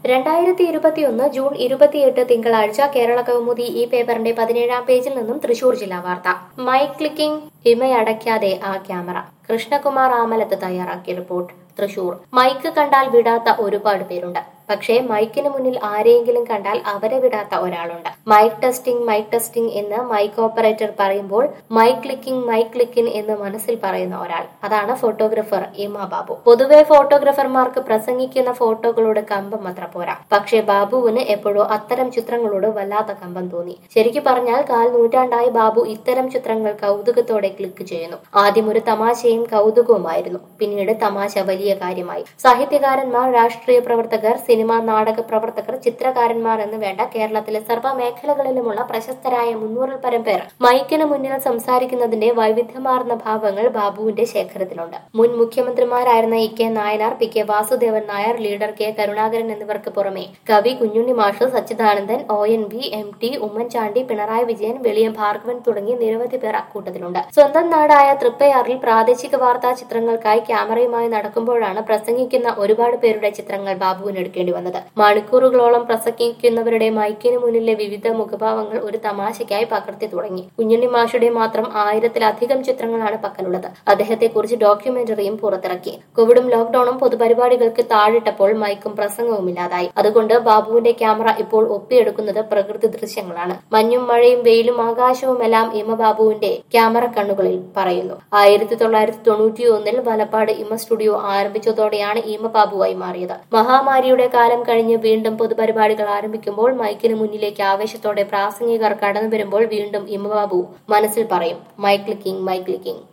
രണ്ടായിരത്തി ഇരുപത്തിയൊന്ന് ജൂൺ ഇരുപത്തിയെട്ട് തിങ്കളാഴ്ച കേരള കൗമുദി ഈ പേപ്പറിന്റെ പതിനേഴാം പേജിൽ നിന്നും തൃശൂർ ജില്ലാ വാർത്ത മൈക്ക് ക്ലിക്കിംഗ് ഹിമയടയ്ക്കാതെ ആ ക്യാമറ കൃഷ്ണകുമാർ ആമലത്ത് തയ്യാറാക്കിയ റിപ്പോർട്ട് തൃശൂർ മൈക്ക് കണ്ടാൽ വിടാത്ത ഒരുപാട് പേരുണ്ട് പക്ഷേ മൈക്കിന് മുന്നിൽ ആരെയെങ്കിലും കണ്ടാൽ അവരെ വിടാത്ത ഒരാളുണ്ട് മൈക്ക് ടെസ്റ്റിംഗ് മൈക്ക് ടെസ്റ്റിംഗ് എന്ന് മൈക്ക് ഓപ്പറേറ്റർ പറയുമ്പോൾ മൈക്ക് ക്ലിക്കിംഗ് മൈക്ക് ക്ലിക്കിംഗ് എന്ന് മനസ്സിൽ പറയുന്ന ഒരാൾ അതാണ് ഫോട്ടോഗ്രാഫർ ഇമ ബാബു പൊതുവെ ഫോട്ടോഗ്രാഫർമാർക്ക് പ്രസംഗിക്കുന്ന ഫോട്ടോകളോട് കമ്പം അത്ര പോരാ പക്ഷേ ബാബുവിന് എപ്പോഴോ അത്തരം ചിത്രങ്ങളോട് വല്ലാത്ത കമ്പം തോന്നി ശരിക്കു പറഞ്ഞാൽ കാൽ നൂറ്റാണ്ടായി ബാബു ഇത്തരം ചിത്രങ്ങൾ കൗതുകത്തോടെ ക്ലിക്ക് ചെയ്യുന്നു ആദ്യം ഒരു തമാശയും കൗതുകവുമായിരുന്നു പിന്നീട് തമാശ വലിയ കാര്യമായി സാഹിത്യകാരന്മാർ രാഷ്ട്രീയ പ്രവർത്തകർ സിനിമ നാടക പ്രവർത്തകർ ചിത്രകാരന്മാർ എന്ന് വേണ്ട കേരളത്തിലെ സർവ്വ മേഖലകളിലുമുള്ള പ്രശസ്തരായ മുന്നൂറിൽ പരം പേർ മൈക്കിന് മുന്നിൽ സംസാരിക്കുന്നതിന്റെ വൈവിധ്യമാർന്ന ഭാവങ്ങൾ ബാബുവിന്റെ ശേഖരത്തിലുണ്ട് മുൻ മുഖ്യമന്ത്രിമാരായിരുന്ന E K Nayanar P K Vasudevan Nair leader K Karunakaran എന്നിവർക്ക് പുറമെ കവി കുഞ്ഞുണ്ണി മാഷ് Sachidanandan O N V M T Oommen Chandy Pinarayi Vijayan Veliyam Bhargavan തുടങ്ങി നിരവധി പേർ അക്കൂട്ടത്തിലുണ്ട് സ്വന്തം നാടായ തൃപ്പയാറിൽ പ്രാദേശിക വാർത്താ ചിത്രങ്ങൾക്കായി ക്യാമറയുമായി നടക്കുമ്പോഴാണ് പ്രസംഗിക്കുന്ന ഒരുപാട് പേരുടെ ചിത്രങ്ങൾ ബാബുവിന് എടുക്കേണ്ടി വന്നത് മണിക്കൂറുകളോളം പ്രസംഗിക്കുന്നവരുടെ മൈക്കിന് മുന്നിലെ വിവിധ മുഖഭാവങ്ങൾ ഒരു തമാശയ്ക്കായി പകർത്തി തുടങ്ങി കുഞ്ഞുണ്ണി മാഷുടെ മാത്രം ആയിരത്തിലധികം ചിത്രങ്ങളാണ് പക്കലുള്ളത് അദ്ദേഹത്തെ കുറിച്ച് ഡോക്യുമെന്ററിയും പുറത്തിറക്കി കോവിഡും ലോക്ഡൌണും പൊതുപരിപാടികൾക്ക് താഴിട്ടപ്പോൾ മൈക്കും പ്രസംഗവും ഇല്ലാതായി അതുകൊണ്ട് ബാബുവിന്റെ ക്യാമറ ഇപ്പോൾ ഒപ്പിയെടുക്കുന്നത് പ്രകൃതി ദൃശ്യങ്ങളാണ് മഞ്ഞും മഴയും വെയിലും ആകാശവുമെല്ലാം ഇമ ബാബുവിന്റെ ക്യാമറ കണ്ണുകളിൽ പറയുന്നു ആയിരത്തി തൊള്ളായിരത്തി തൊണ്ണൂറ്റി ഒന്നിൽ വലപ്പാട് ഇമ സ്റ്റുഡിയോ ആരംഭിച്ചതോടെയാണ് ഈമ ബാബുവായി മാറിയത് മഹാമാരിയുടെ കാലം കഴിഞ്ഞ് വീണ്ടും പൊതുപരിപാടികൾ ആരംഭിക്കുമ്പോൾ മൈക്കിന് മുന്നിലേക്ക് ആവേശത്തോടെ പ്രാസംഗികർ കടന്നു വരുമ്പോൾ വീണ്ടും ഇമ ബാബു മനസ്സിൽ പറയും മൈക്ക് ക്ലിക്കിംഗ് മൈക്ക് ക്ലിക്കിംഗ്